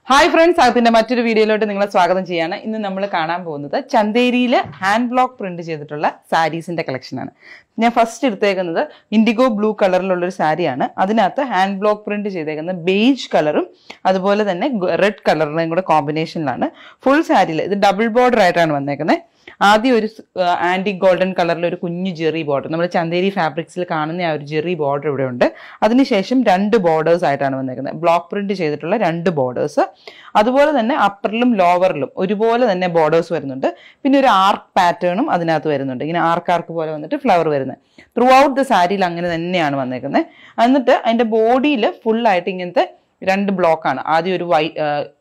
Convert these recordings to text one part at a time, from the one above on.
hi friends അതിന്റെ മറ്റൊരു വീഡിയോയിലോട്ട് നിങ്ങളെ സ്വാഗതം ചെയ്യാണ് ഇന്ന് നമ്മൾ കാണാൻ പോകുന്നത് ചന്തേരിയിൽ ഹാൻഡ് ബ്ലോക്ക് പ്രിന്റ് ചെയ്തിട്ടുള്ള സാരീസിന്റെ കളക്ഷനാണ് ഞാൻ ഫസ്റ്റ് എടുത്തേക്കുന്നത് ഇൻഡിഗോ ബ്ലൂ കളറിലുള്ള ഒരു സാരിയാണ് അതിനകത്ത് ഹാൻഡ് ബ്ലോക്ക് പ്രിന്റ് ചെയ്തേക്കുന്നത് ബേജ് കളറും അതുപോലെ തന്നെ റെഡ് കളറിന്റെയും കൂടെ കോമ്പിനേഷനിലാണ് ഫുൾ സാരിയിൽ ഇത് ഡബിൾ ബോർഡർ ആയിട്ടാണ് വന്നേക്കുന്നത് ആദ്യം ഒരു ആന്റി ഗോൾഡൻ കളറിൽ ഒരു കുഞ്ഞു ജെറി ബോർഡർ നമ്മൾ ചന്തേരി ഫാബ്രിക്സിൽ കാണുന്ന ആ ഒരു ജെറി ബോർഡർ ഇവിടെ ഉണ്ട് അതിനുശേഷം രണ്ട് ബോർഡേഴ്സ് ആയിട്ടാണ് വന്നേക്കുന്നത് ബ്ലോക്ക് പ്രിന്റ് ചെയ്തിട്ടുള്ള രണ്ട് ബോർഡേഴ്സ് അതുപോലെ തന്നെ അപ്പറിലും ലോവറിലും ഒരുപോലെ തന്നെ ബോർഡേഴ്സ് വരുന്നുണ്ട് പിന്നെ ഒരു ആർക്ക് പാറ്റേണും അതിനകത്ത് വരുന്നുണ്ട് ഇങ്ങനെ ആർക്ക് ആർക്ക് പോലെ വന്നിട്ട് ഫ്ലവർ വരുന്നത് ത്രൂ ഔട്ട് ദ സാരിയിൽ അങ്ങനെ തന്നെയാണ് വന്നേക്കുന്നത് എന്നിട്ട് അതിന്റെ ബോഡിയിൽ ഫുള്ളായിട്ട് ഇങ്ങനത്തെ രണ്ട് ബ്ലോക്കാണ് ആദ്യം ഒരു വൈ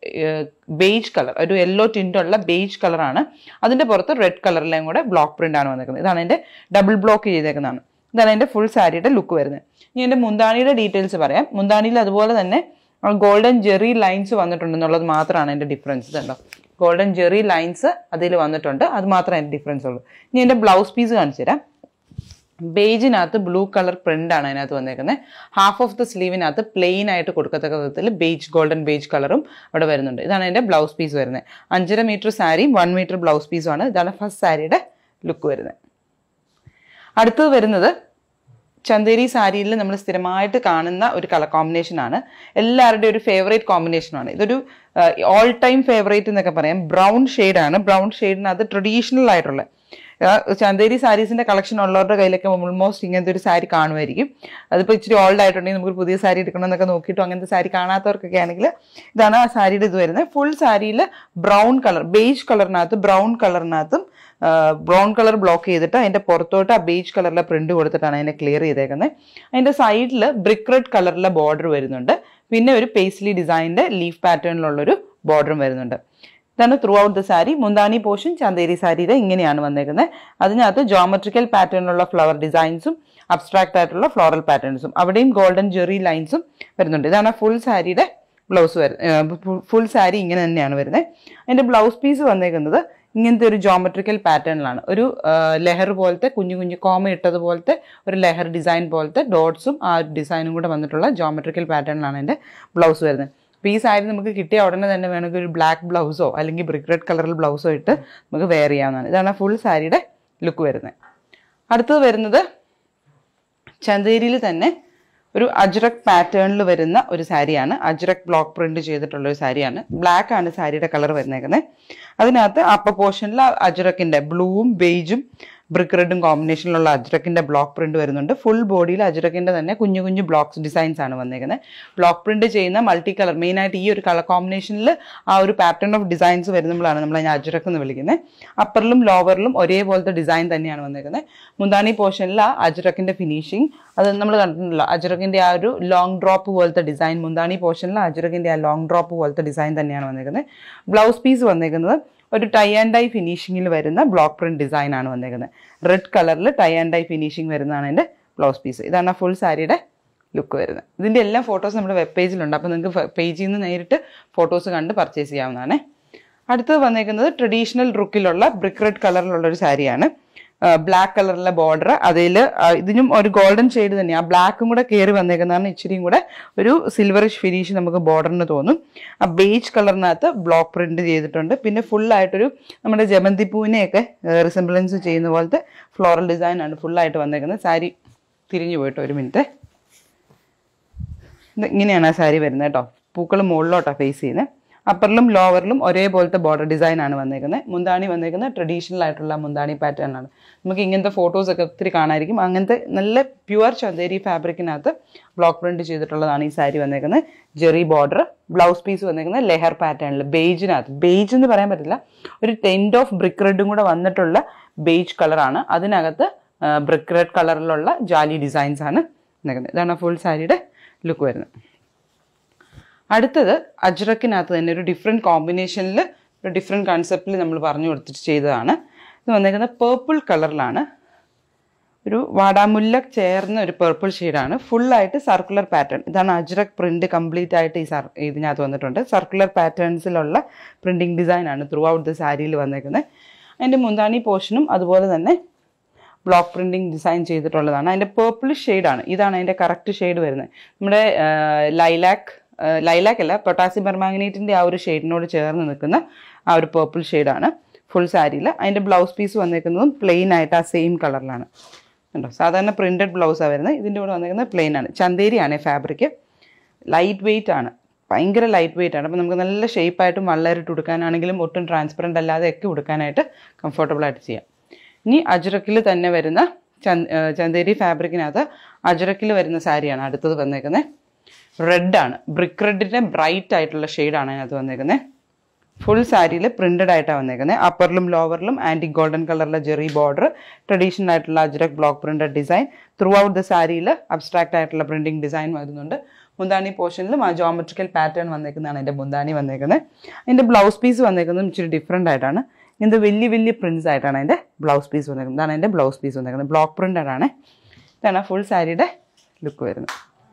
ബേജ് കളർ ഒരു യെല്ലോ ടിൻ്റുള്ള ബേജ് കളറാണ് അതിന്റെ പുറത്ത് റെഡ് കളറിലെയും കൂടെ ബ്ലോക്ക് പ്രിന്റ് ആണ് വന്നേക്കുന്നത് ഇതാണ് എൻ്റെ ഡബിൾ ബ്ലോക്ക് ചെയ്തേക്കുന്നതാണ് ഇതാണ് എൻ്റെ ഫുൾ സാരിയുടെ ലുക്ക് വരുന്നത് ഇനി എൻ്റെ മുന്താണിയുടെ ഡീറ്റെയിൽസ് പറയാം മുന്താണിയിൽ അതുപോലെ തന്നെ ഗോൾഡൻ ജെറി ലൈൻസ് വന്നിട്ടുണ്ടെന്നുള്ളത് മാത്രമാണ് എൻ്റെ ഡിഫറൻസ് ഇതുണ്ടോ ഗോൾഡൻ ജെറി ലൈൻസ് അതിൽ വന്നിട്ടുണ്ട് അത് മാത്രമേ എൻ്റെ ഡിഫറൻസ് ഉള്ളൂ ഇനി എൻ്റെ ബ്ലൗസ് പീസ് കാണിച്ചു തരാം ബേജിനകത്ത് ബ്ലൂ കളർ പ്രിന്റ് ആണ് അതിനകത്ത് വന്നേക്കുന്നത് ഹാഫ് ഓഫ് ദ സ്ലീവിനകത്ത് പ്ലെയിൻ ആയിട്ട് കൊടുക്കത്തക്ക വിധത്തിൽ ബേജ് ഗോൾഡൻ ബേജ് കളറും അവിടെ വരുന്നുണ്ട് ഇതാണ് എൻ്റെ ബ്ലൗസ് പീസ് വരുന്നത് അഞ്ചര മീറ്റർ സാരിയും വൺ മീറ്റർ ബ്ലൗസ് പീസും ആണ് ഇതാണ് ഫസ്റ്റ് സാരിയുടെ ലുക്ക് വരുന്നത് അടുത്തത് വരുന്നത് ചന്തേരി സാരിയിൽ നമ്മൾ സ്ഥിരമായിട്ട് കാണുന്ന ഒരു കളർ കോമ്പിനേഷൻ ആണ് എല്ലാവരുടെയും ഒരു ഫേവറേറ്റ് കോമ്പിനേഷനാണ് ഇതൊരു ഓൾ ടൈം ഫേവറേറ്റ് എന്നൊക്കെ പറയാം ബ്രൗൺ ആണ് ബ്രൗൺ ഷെയ്ഡിനകത്ത് ട്രഡീഷണൽ ആയിട്ടുള്ള ആ, ചന്തേരി സാരീസിന്റെ കളക്ഷൻ ഉള്ളവരുടെ കയ്യിലൊക്കെ ഓൾമോസ്റ്റ് ഇങ്ങനത്തെ ഒരു സാരി കാണുമായിരിക്കും അതിപ്പോൾ ഇച്ചിരി ഓൾഡ് ആയിട്ടുണ്ടെങ്കിൽ നമുക്ക് പുതിയ സാരി എടുക്കണം എന്നൊക്കെ നോക്കിയിട്ടും അങ്ങനത്തെ സാരി കാണാത്തവർക്കൊക്കെ ആണെങ്കിൽ ഇതാണ് ആ സാരിയുടെ ഇത് വരുന്നത് ഫുൾ സാരിയിൽ ബ്രൗൺ കളർ ബേജ് കളറിനകത്ത് ബ്രൗൺ കളറിനകത്തും ബ്രൗൺ കളർ ബ്ലോക്ക് ചെയ്തിട്ട് അതിന്റെ പുറത്തോട്ട് ആ ബേജ് കളറിലെ പ്രിന്റ് കൊടുത്തിട്ടാണ് അതിനെ ക്ലിയർ ചെയ്തേക്കുന്നത് അതിന്റെ സൈഡിൽ ബ്രിക്ക് റെഡ് കളറിലെ ബോർഡർ വരുന്നുണ്ട് പിന്നെ ഒരു പേസ്ലി ഡിസൈനിന്റെ ലീഫ് പാറ്റേണിലുള്ളൊരു ബോർഡറും വരുന്നുണ്ട് ഇതാണ് ത്രൂ ഔട്ട് ദ സാരി മുന്താനി പോർഷൻ ചന്തേരി സാരിയുടെ ഇങ്ങനെയാണ് വന്നേക്കുന്നത് അതിനകത്ത് ജോമെട്രിക്കൽ പാറ്റേണിലുള്ള ഫ്ലവർ ഡിസൈൻസും അബ്സ്ട്രാക്ട് ആയിട്ടുള്ള ഫ്ലോറൽ പാറ്റേൺസും അവിടെയും ഗോൾഡൻ ജെറി ലൈൻസും വരുന്നുണ്ട് ഇതാണ് ഫുൾ സാരിയുടെ ബ്ലൗസ് വരുന്നത് ഫുൾ സാരി ഇങ്ങനെ തന്നെയാണ് വരുന്നത് അതിന്റെ ബ്ലൗസ് പീസ് വന്നേക്കുന്നത് ഇങ്ങനത്തെ ഒരു ജോമെട്രിക്കൽ പാറ്റേണിലാണ് ഒരു ആ, ലെഹർ പോലത്തെ കുഞ്ഞു കുഞ്ഞു കോമ ഇട്ടതുപോലത്തെ ഒരു ലെഹർ ഡിസൈൻ പോലത്തെ ഡോട്ട്സും ആ ഒരു ഡിസൈനും കൂടെ വന്നിട്ടുള്ള ജോമെട്രിക്കൽ പാറ്റേണിലാണ് എൻ്റെ ബ്ലൗസ് വരുന്നത് അപ്പോൾ ഈ സാരി നമുക്ക് കിട്ടിയ ഉടനെ തന്നെ വേണമെങ്കിൽ ഒരു ബ്ലാക്ക് ബ്ലൗസോ അല്ലെങ്കിൽ ബ്രിക്ക് റെഡ് കളറിൽ ബ്ലൗസോ ഇട്ട് നമുക്ക് വെയർ ചെയ്യാവുന്നതാണ് ഇതാണ് ഫുൾ സാരിയുടെ ലുക്ക് വരുന്നത് അടുത്തത് വരുന്നത് ചന്തേരിയിൽ തന്നെ ഒരു അജ്രക് പാറ്റേണിൽ വരുന്ന ഒരു സാരിയാണ് അജ്രക് ബ്ലോക്ക് പ്രിന്റ് ചെയ്തിട്ടുള്ള ഒരു സാരിയാണ് ബ്ലാക്ക് ആണ് സാരിയുടെ കളർ വരുന്നേക്കുന്നത് അതിനകത്ത് അപ്പർ പോർഷനിൽ അജ്രക്കിന്റെ ബ്ലൂവും ബേജും ബ്രിക്ക് റെഡും കോമ്പിനേഷനിലുള്ള അജ്രക്കിന്റെ ബ്ലോക്ക് പ്രിന്റ് വരുന്നുണ്ട് ഫുൾ ബോഡിയിൽ അജ്രക്കിന്റെ തന്നെ കുഞ്ഞു കുഞ്ഞു ബ്ലോക്സ് ഡിസൈൻസ് ആണ് വന്നേക്കുന്നത് ബ്ലോക്ക് പ്രിന്റ് ചെയ്യുന്ന മൾട്ടി കളർ മെയിൻ ആയിട്ട് ഈ ഒരു കളർ കോമ്പിനേഷനിൽ ആ ഒരു പാറ്റേൺ ഓഫ് ഡിസൈൻസ് വരുമ്പോഴാണ് നമ്മൾ അതിനെ അജ്രക്ക് എന്ന് വിളിക്കുന്നത് അപ്പറിലും ലോവറിലും ഒരേപോലത്തെ ഡിസൈൻ തന്നെയാണ് വന്നേക്കുന്നത് മുന്താണി പോർഷനിൽ ആ അജ്രക്കിന്റെ ഫിനിഷിങ് അത് നമ്മൾ കണ്ടിട്ടുണ്ടല്ലോ അജ്രക്കിന്റെ ആ ഒരു ലോങ് ഡ്രോപ്പ് പോലത്തെ ഡിസൈൻ മുന്താണി പോർഷനിൽ അജ്രക്കിന്റെ ആ ലോങ് ഡ്രോപ്പ് പോലത്തെ ഡിസൈൻ തന്നെയാണ് വന്നേക്കുന്നത് ബ്ലൗസ് പീസ് വന്നേക്കുന്നത് ഒരു ടൈ ആൻഡ് ഡൈ ഫിനിഷിങ്ങിൽ വരുന്ന ബ്ലോക്ക് പ്രിന്റ് ഡിസൈൻ ആണ് വന്നേക്കുന്നത് റെഡ് കളറിൽ ടൈ ആൻഡ് ഡൈ ഫിനിഷിംഗ് വരുന്നതാണ് എൻ്റെ ബ്ലൗസ് പീസ് ഇതാണ് ഫുൾ സാരിയുടെ ലുക്ക് വരുന്നത് ഇതിൻ്റെ എല്ലാ ഫോട്ടോസ് നമ്മുടെ വെബ് പേജിലുണ്ട് അപ്പോൾ നിങ്ങൾക്ക് പേജിൽ നിന്ന് നേരിട്ട് ഫോട്ടോസ് കണ്ട് പർച്ചേസ് ചെയ്യാവുന്നതാണ് അടുത്തത് വന്നേക്കുന്നത് ട്രഡീഷണൽ റുക്കിലുള്ള ബ്രിക്ക് റെഡ് കളറിലുള്ള ഒരു സാരിയാണ് ബ്ലാക്ക് കളറിലെ ബോർഡർ അതിൽ ഇതിനും ഒരു ഗോൾഡൻ ഷെയ്ഡ് തന്നെയാണ് ആ ബ്ലാക്കും കൂടെ കയറി വന്നേക്കുന്നതാണ് ഇച്ചിരിയും കൂടെ ഒരു സിൽവറിഷ് ഫിനിഷ് നമുക്ക് ബോർഡറിന് തോന്നും ആ ബേജ് കളറിനകത്ത് ബ്ലോക്ക് പ്രിന്റ് ചെയ്തിട്ടുണ്ട് പിന്നെ ഫുള്ളായിട്ടൊരു നമ്മുടെ ജമന്തി പൂവിനെയൊക്കെ റിസംബ്ലൻസ് ചെയ്യുന്ന പോലത്തെ ഫ്ലോറൽ ഡിസൈൻ ആണ് ഫുള്ളായിട്ട് വന്നേക്കുന്നത് സാരി തിരിഞ്ഞു പോയിട്ട് ഒരു മിനിറ്റ് ഇത് ഇങ്ങനെയാണ് ആ സാരി വരുന്നത് കേട്ടോ പൂക്കൾ മുകളിലോട്ടാണ് ഫേസ് ചെയ്യുന്നത് അപ്പറിലും ലോവറിലും ഒരേപോലത്തെ ബോർഡർ ഡിസൈൻ ആണ് വന്നേക്കുന്നത് മുന്താണി വന്നേക്കുന്നത് ട്രഡീഷണൽ ആയിട്ടുള്ള മുന്താണി പാറ്റേൺ ആണ് നമുക്ക് ഇങ്ങനത്തെ ഫോട്ടോസ് ഒക്കെ ഒത്തിരി കാണാമായിരിക്കും അങ്ങനത്തെ നല്ല പ്യുവർ ചന്തേരി ഫാബ്രിക്കിനകത്ത് ബ്ലോക്ക് പ്രിന്റ് ചെയ്തിട്ടുള്ളതാണ് ഈ സാരി വന്നേക്കുന്നത് ജെറി ബോർഡർ ബ്ലൗസ് പീസ് വന്നേക്കുന്നത് ലെഹർ പാറ്റേണിൽ ബേജിനകത്ത് ബേജ് എന്ന് പറയാൻ പറ്റില്ല ഒരു ടെൻറ്റ് ഓഫ് ബ്രിക്ക് റെഡും കൂടെ വന്നിട്ടുള്ള ബേജ് കളറാണ് അതിനകത്ത് ബ്രിക്ക് റെഡ് കളറിലുള്ള ജാലി ഡിസൈൻസ് ആണ് വന്നേക്കുന്നത് ഇതാണ് ഫുൾ സാരിയുടെ ലുക്ക് വരുന്നത് അടുത്തത് അജ്രക്കിനകത്ത് തന്നെ ഒരു ഡിഫറെൻറ്റ് കോമ്പിനേഷനിൽ ഒരു ഡിഫറെൻറ്റ് കൺസെപ്റ്റിൽ നമ്മൾ പറഞ്ഞു കൊടുത്തിട്ട് ചെയ്തതാണ് ഇത് വന്നേക്കുന്നത് പേർപ്പിൾ കളറിലാണ് ഒരു വാടാമുല്ല ചേർന്ന ഒരു പേർപ്പിൾ ഷെയ്ഡാണ് ഫുള്ളായിട്ട് സർക്കുലർ പാറ്റേൺ ഇതാണ് അജ്രക് പ്രിന്റ് കംപ്ലീറ്റ് ആയിട്ട് ഈ സർ ഇതിനകത്ത് വന്നിട്ടുണ്ട് സർക്കുലർ പാറ്റേൺസിലുള്ള പ്രിന്റിംഗ് ഡിസൈൻ ആണ് ത്രൂ ഔട്ട് ദ സാരിയിൽ വന്നേക്കുന്നത് അതിൻ്റെ മുന്താണി പോർഷനും അതുപോലെ തന്നെ ബ്ലോക്ക് പ്രിന്റിംഗ് ഡിസൈൻ ചെയ്തിട്ടുള്ളതാണ് അതിൻ്റെ പേർപ്പിൾ ഷെയ്ഡാണ് ഇതാണ് അതിൻ്റെ കറക്റ്റ് ഷെയ്ഡ് വരുന്നത് നമ്മുടെ ലൈലാക്ക് ലൈലാക്ക് അല്ല പൊട്ടാസ്യം പെർമാംഗനേറ്റിൻ്റെ ആ ഒരു ഷെയ്ഡിനോട് ചേർന്ന് നിൽക്കുന്ന ആ ഒരു പേർപ്പിൾ ഷെയ്ഡാണ് ഫുൾ സാരിയിൽ അതിൻ്റെ ബ്ലൗസ് പീസ് വന്നേക്കുന്നതും പ്ലെയിൻ ആയിട്ട് ആ സെയിം കളറിലാണ് കണ്ടോ സാധാരണ പ്രിൻറ്റഡ് ബ്ലൗസാണ് വരുന്നത് ഇതിൻ്റെ കൂടെ വന്നേക്കുന്നത് പ്ലെയിൻ ആണ് ചന്തേരിയാണ് ഫാബ്രിക് ലൈറ്റ് വെയിറ്റ് ആണ് ഭയങ്കര ലൈറ്റ് വെയിറ്റ് ആണ് അപ്പോൾ നമുക്ക് നല്ല ഷേപ്പായിട്ടും വള്ളരിട്ട് ഉടുക്കാനാണെങ്കിലും ഒട്ടും ട്രാൻസ്പെറൻ്റ് അല്ലാതെ ഒക്കെ ഉടുക്കാനായിട്ട് കംഫർട്ടബിൾ ആയിട്ട് ചെയ്യാം ഇനി അജ്രക്കിൽ തന്നെ വരുന്ന ചന്ത ഏഹ് ചന്തേരി ഫാബ്രിക്കിനകത്ത് അജ്രക്കിൽ വരുന്ന സാരിയാണ് അടുത്തത് വന്നേക്കുന്നത് റെഡാണ് ബ്രിക്ക് റെഡിൻ്റെ ബ്രൈറ്റ് ആയിട്ടുള്ള ഷെയ്ഡാണ് അതിനകത്ത് വന്നേക്കുന്നത് ഫുൾ സാരിയിൽ പ്രിന്റഡ് ആയിട്ടാണ് വന്നേക്കുന്നത് അപ്പറിലും ലോവറിലും ആൻറ്റി ഗോൾഡൻ കളറിലെ ജെറി ബോർഡർ ട്രഡീഷണൽ ആയിട്ടുള്ള ajrak block printed design throughout the സാരിയിൽ അബ്സ്ട്രാക്ട് ആയിട്ടുള്ള പ്രിന്റിംഗ് ഡിസൈൻ വരുന്നുണ്ട് മുന്താണി പോർഷനിലും ആ ജോമെട്രിക്കൽ പാറ്റേൺ വന്നേക്കുന്നതാണ് എൻ്റെ മുന്താണി വന്നേക്കുന്നത് അതിൻ്റെ ബ്ലൗസ് പീസ് വന്നേക്കുന്നതും ഇച്ചിരി ഡിഫറെൻ്റ് ആയിട്ടാണ് ഇങ്ങനത്തെ വലിയ വലിയ പ്രിൻസ് ആയിട്ടാണ് അതിൻ്റെ ബ്ലൗസ് പീസ് വന്നേക്കുന്നത് ഇതാണ് എൻ്റെ ബ്ലൗസ് പീസ് വന്നേക്കുന്നത് ബ്ലോക്ക് പ്രിന്റഡ് ആണ് ഇതാണ് ഫുൾ സാരിയുടെ ലുക്ക് വരുന്നത്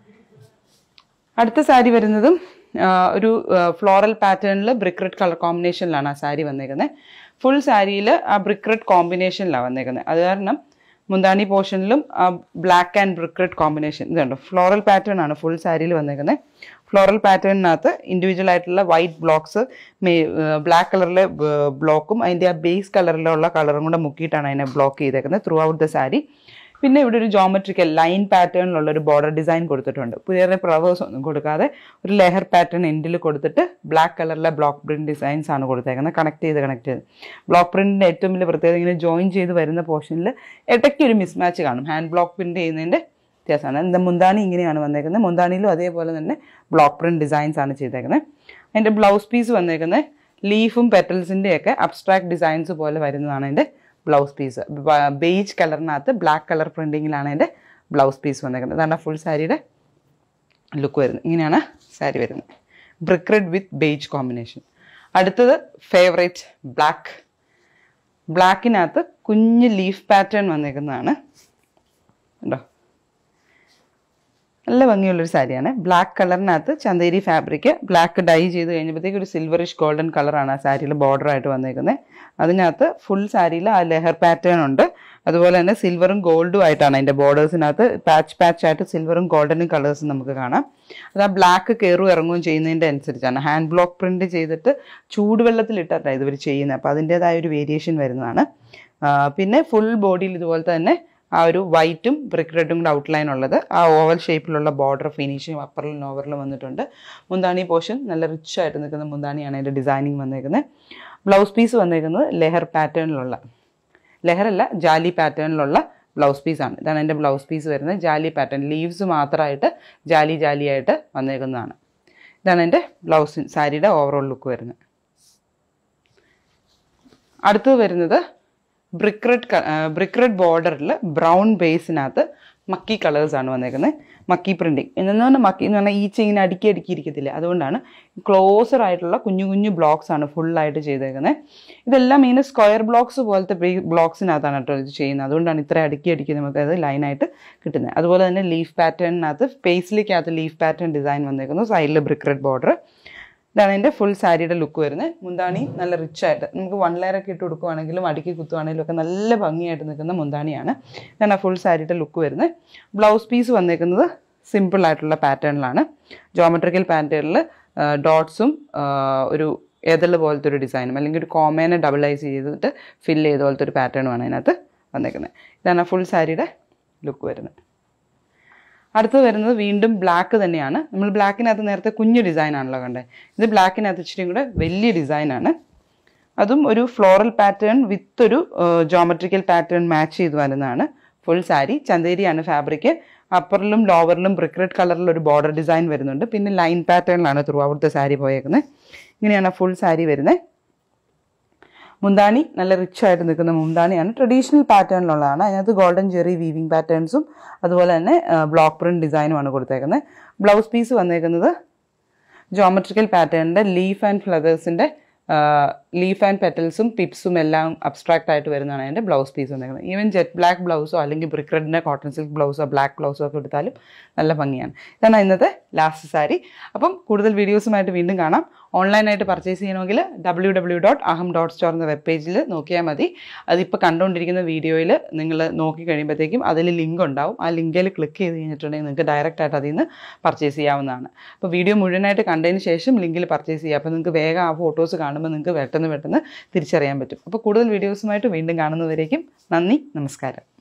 അടുത്ത സാരി വരുന്നതും ആ, ഒരു ഫ്ലോറൽ പാറ്റേണിൽ ബ്രിക്ക് റെഡ് കളർ കോമ്പിനേഷനിലാണ് ആ സാരി വന്നേക്കുന്നത് ഫുൾ സാരിയിൽ ആ ബ്രിക്ക് റെഡ് കോമ്പിനേഷനിലാണ് വന്നേക്കുന്നത് അത് കാരണം മുന്താണി പോർഷനിലും ആ black and brick red combination ഇതുണ്ട് ഫ്ലോറൽ പാറ്റേൺ ആണ് ഫുൾ സാരിയിൽ വന്നേക്കുന്നത് ഫ്ലോറൽ പാറ്റേണിനകത്ത് ഇൻഡിവിജ്വൽ ആയിട്ടുള്ള വൈറ്റ് ബ്ലോക്സ് ബ്ലാക്ക് കളറിലെ ബ്ലോക്കും അതിൻ്റെ ആ ബേസ് കളറിലുള്ള കളറും കൂടെ മുക്കിയിട്ടാണ് അതിനെ ബ്ലോക്ക് ചെയ്തേക്കുന്നത് ത്രൂ ഔട്ട് ദ സാരി പിന്നെ ഇവിടെ ഒരു ജോമെട്രിക്കൽ ലൈൻ പാറ്റേണിലുള്ള ഒരു ബോർഡർ ഡിസൈൻ കൊടുത്തിട്ടുണ്ട് പുതിയ ഫ്ലവേഴ്സ് ഒന്നും കൊടുക്കാതെ ഒരു ലെഹർ പാറ്റേൺ എൻഡിൽ കൊടുത്തിട്ട് ബ്ലാക്ക് കളറിലെ ബ്ലോക്ക് പ്രിന്റ് ഡിസൈൻസ് ആണ് കൊടുത്തേക്കുന്നത് കണക്ട് ചെയ്ത് കണക്ട് ചെയ്ത് ബ്ലോക്ക് പ്രിന്റിന്റെ ഏറ്റവും വലിയ പ്രത്യേകത ഇങ്ങനെ ജോയിൻ ചെയ്ത് വരുന്ന പോർഷനിൽ ഇടയ്ക്ക് ഒരു മിസ്മാച്ച് കാണും ഹാൻഡ് ബ്ലോക്ക് പ്രിന്റ് ചെയ്യുന്നതിന്റെ വ്യത്യാസമാണ് എന്താ മുന്താണി ഇങ്ങനെയാണ് വന്നേക്കുന്നത് മുന്താണിയിലും അതേപോലെ തന്നെ ബ്ലോക്ക് പ്രിന്റ് ഡിസൈൻസ് ആണ് ചെയ്തേക്കുന്നത് അതിന്റെ ബ്ലൗസ് പീസ് വന്നേക്കുന്നത് ലീഫും പെറ്റൽസിന്റെ ഒക്കെ അബ്സ്ട്രാക്ട് ഡിസൈൻസ് പോലെ വരുന്നതാണ് അതിന്റെ ബ്ലൗസ് പീസ് ബേജ് കളറിനകത്ത് ബ്ലാക്ക് കളർ പ്രിന്റിങ്ങിലാണ് അതിന്റെ ബ്ലൗസ് പീസ് വന്നേക്കുന്നത് അതാണ് ഫുൾ സാരിയുടെ ലുക്ക് വരുന്നത് ഇങ്ങനെയാണ് സാരി വരുന്നത് brick red with beige combination അടുത്തത് ഫേവറേറ്റ് ബ്ലാക്ക് ബ്ലാക്കിനകത്ത് കുഞ്ഞ് ലീഫ് പാറ്റേൺ വന്നേക്കുന്നതാണ് ഉണ്ടോ നല്ല ഭംഗിയുള്ളൊരു സാരിയാണ് ബ്ലാക്ക് കളറിനകത്ത് ചന്തേരി ഫാബ്രിക് ബ്ലാക്ക് ഡൈ ചെയ്ത് കഴിഞ്ഞപ്പോഴത്തേക്ക് ഒരു സിൽവറിഷ് ഗോൾഡൻ കളറാണ് ആ സാരിയിൽ ബോർഡർ ആയിട്ട് വന്നേക്കുന്നത് അതിനകത്ത് ഫുൾ സാരിയിൽ ആ ലെഹർ പാറ്റേൺ ഉണ്ട് അതുപോലെ തന്നെ സിൽവറും ഗോൾഡും ആയിട്ടാണ് അതിൻ്റെ ബോർഡേഴ്സിനകത്ത് പാച്ച് പാച്ച് ആയിട്ട് സിൽവറും ഗോൾഡനും കളേഴ്സും നമുക്ക് കാണാം അത് ആ ബ്ലാക്ക് കയറും ഇറങ്ങുകയും ചെയ്യുന്നതിൻ്റെ അനുസരിച്ചാണ് ഹാൻഡ് ബ്ലോക്ക് പ്രിന്റ് ചെയ്തിട്ട് ചൂടുവെള്ളത്തിലിട്ടാണ് ഇവർ ചെയ്യുന്നത് അപ്പോൾ അതിൻ്റെതായ ഒരു വേരിയേഷൻ വരുന്നതാണ് ആ, പിന്നെ ഫുൾ ബോഡിയിൽ ഇതുപോലെ തന്നെ ആ ഒരു വൈറ്റും ബ്രിക്ക് റെഡും കൂടെ ഔട്ട്ലൈൻ ഉള്ളത് ആ ഓവൽ ഷേപ്പിലുള്ള ബോർഡർ ഫിനിഷും അപ്പറിലും ഓവറിലും വന്നിട്ടുണ്ട് മുന്താണി പോർഷൻ നല്ല റിച്ച് ആയിട്ട് നിൽക്കുന്ന മുന്താണിയാണ് അതിൻ്റെ ഡിസൈനിങ് വന്നേക്കുന്നത് ബ്ലൗസ് പീസ് വന്നേക്കുന്നത് ലെഹർ പാറ്റേണിലുള്ള ലെഹറല്ല ജാലി പാറ്റേണിലുള്ള ബ്ലൗസ് പീസാണ് ഇതാണ് എൻ്റെ ബ്ലൗസ് പീസ് വരുന്നത് ജാലി പാറ്റേൺ ലീവ്സ് മാത്രമായിട്ട് ജാലി ജാലിയായിട്ട് വന്നേക്കുന്നതാണ് ഇതാണ് എൻ്റെ ബ്ലൗസ് സാരിയുടെ ഓവറോൾ ലുക്ക് വരുന്നത് അടുത്തത് വരുന്നത് ബ്രിക്ക് റെഡ് ബ്രിക്ക് റെഡ് ബോർഡറിൽ ബ്രൗൺ ബേസിനകത്ത് മക്കി കളേഴ്സാണ് വന്നേക്കുന്നത് മക്കി പ്രിൻറ്റിങ് എന്നു പറഞ്ഞാൽ മക്കി എന്ന് പറഞ്ഞാൽ ഈ ചെയിൻ അടുക്കി അടുക്കി ഇരിക്കത്തില്ല അതുകൊണ്ടാണ് ക്ലോസർ ആയിട്ടുള്ള കുഞ്ഞു കുഞ്ഞു ബ്ലോക്സ് ആണ് ഫുള്ളായിട്ട് ചെയ്തേക്കുന്നത് ഇതെല്ലാം ഇങ്ങനെ സ്ക്വയർ ബ്ലോക്സ് പോലത്തെ ബ്ലോക്സിനകത്താണ് കേട്ടോ ഇത് ചെയ്യുന്നത് അതുകൊണ്ടാണ് ഇത്ര അടുക്കി അടുക്കി നമുക്ക് അത് ലൈനായിട്ട് കിട്ടുന്നത് അതുപോലെ തന്നെ ലീഫ് പാറ്റേണിനകത്ത് പേസ്ലിക്കകത്ത് ലീഫ് പാറ്റേൺ ഡിസൈൻ വന്നേക്കുന്നു സൈഡിൽ ബ്രിക്ക് റെഡ് ബോർഡർ ഇതാണ് എൻ്റെ ഫുൾ സാരിയുടെ ലുക്ക് വരുന്നത് മുന്താണി നല്ല റിച്ച് ആയിട്ട് നമുക്ക് വൺ ലെയർ ഒക്കെ ഇട്ട് കൊടുക്കുവാണെങ്കിലും അടുക്കി കുത്തുവാണെങ്കിലും ഒക്കെ നല്ല ഭംഗിയായിട്ട് നിൽക്കുന്ന മുന്താണിയാണ് ഇതാണ് ഫുൾ സാരിയുടെ ലുക്ക് വരുന്നത് ബ്ലൗസ് പീസ് വന്നേക്കുന്നത് സിമ്പിൾ ആയിട്ടുള്ള പാറ്റേണിലാണ് ജോമെട്രിക്കൽ പാറ്റേണിൽ ഡോട്ട്സും ഒരു എതള് പോലത്തെ ഒരു ഡിസൈനും അല്ലെങ്കിൽ ഒരു കോമേനെ ഡബിളൈസ് ചെയ്തിട്ട് ഫില്ല് ചെയ്ത പോലത്തെ ഒരു പാറ്റേണുമാണ് അതിനകത്ത് വന്നേക്കുന്നത് ഇതാണ് ഫുൾ സാരിയുടെ ലുക്ക് വരുന്നത് അടുത്തത് വരുന്നത് വീണ്ടും ബ്ലാക്ക് തന്നെയാണ് നമ്മൾ ബ്ലാക്കിനകത്ത് നേരത്തെ കുഞ്ഞു ഡിസൈൻ ആണല്ലോ കണ്ടത് ഇത് ബ്ലാക്കിനകത്ത് ഇച്ചിരി കൂടെ വലിയ ഡിസൈനാണ് അതും ഒരു ഫ്ലോറൽ പാറ്റേൺ വിത്ത് ഒരു ജോമെട്രിക്കൽ പാറ്റേൺ മാച്ച് ചെയ്ത് വരുന്നതാണ് ഫുൾ സാരി ചന്തേരിയാണ് ഫാബ്രിക് അപ്പറിലും ലോവറിലും ബ്രിക്ക് റെഡ് കളറിൽ ഒരു ബോർഡർ ഡിസൈൻ വരുന്നുണ്ട് പിന്നെ ലൈൻ പാറ്റേണിലാണ് ത്രൂ ഔട്ട് സാരി പോയേക്കുന്നത് ഇങ്ങനെയാണ് ഫുൾ സാരി വരുന്നത് മുന്താണി നല്ല റിച്ച് ആയിട്ട് നിൽക്കുന്ന മുന്താണിയാണ് ട്രഡീഷണൽ പാറ്റേണിലുള്ളതാണ് അതിനകത്ത് ഗോൾഡൻ ജെറി വീവിങ് പാറ്റേൺസും അതുപോലെ തന്നെ ബ്ലോക്ക് പ്രിന്റ് ഡിസൈനുമാണ് കൊടുത്തേക്കുന്നത് ബ്ലൗസ് പീസ് വന്നേക്കുന്നത് ജോമെട്രിക്കൽ പാറ്റേണിൻ്റെ ലീഫ് ആൻഡ് ഫ്ലവേഴ്സിൻ്റെ ലീഫ് ആൻഡ് പെറ്റൽസും പിപ്സും എല്ലാം അബ്സ്ട്രാക്റ്റ് ആയിട്ട് വരുന്നതാണ് അതിൻ്റെ ബ്ലൗസ് പീസ് വന്നേക്കുന്നത് ഈവൻ ജെറ്റ് ബ്ലാക്ക് ബ്ലൗസോ അല്ലെങ്കിൽ ബ്രിക്ക് റെഡിൻ്റെ കോട്ടൺ സിൽക്ക് ബ്ലൗസോ ബ്ലാക്ക് ബ്ലൗസോ ഒക്കെ എടുത്താലും നല്ല ഭംഗിയാണ് ഇതാണ് ഇന്നത്തെ ലാസ്റ്റ് സാരി അപ്പം കൂടുതൽ വീഡിയോസുമായിട്ട് വീണ്ടും കാണാം ഓൺലൈനായിട്ട് പർച്ചേസ് ചെയ്യണമെങ്കിൽ W W dot Aham dot store എന്ന വെബ് പേജിൽ നോക്കിയാൽ മതി അതിപ്പോൾ കണ്ടുകൊണ്ടിരിക്കുന്ന വീഡിയോയിൽ നിങ്ങൾ നോക്കി കഴിയുമ്പോഴത്തേക്കും അതിൽ ലിങ്ക് ഉണ്ടാവും ആ ലിങ്കിൽ ക്ലിക്ക് ചെയ്ത് കഴിഞ്ഞിട്ടുണ്ടെങ്കിൽ നിങ്ങൾക്ക് ഡയറക്റ്റ് ആയിട്ട് അതിൽ നിന്ന് പർച്ചേസ് ചെയ്യാവുന്നതാണ് അപ്പോൾ വീഡിയോ മുഴുവനായിട്ട് കണ്ടതിന് ശേഷം ലിങ്കിൽ പർച്ചേസ് ചെയ്യുക അപ്പോൾ നിങ്ങൾക്ക് വേഗം ആ ഫോട്ടോസ് കാണുമ്പോൾ നിങ്ങൾക്ക് പെട്ടെന്ന് പെട്ടെന്ന് തിരിച്ചറിയാൻ പറ്റും അപ്പോൾ കൂടുതൽ വീഡിയോസുമായിട്ട് വീണ്ടും കാണുന്നവരേക്കും നന്ദി നമസ്കാരം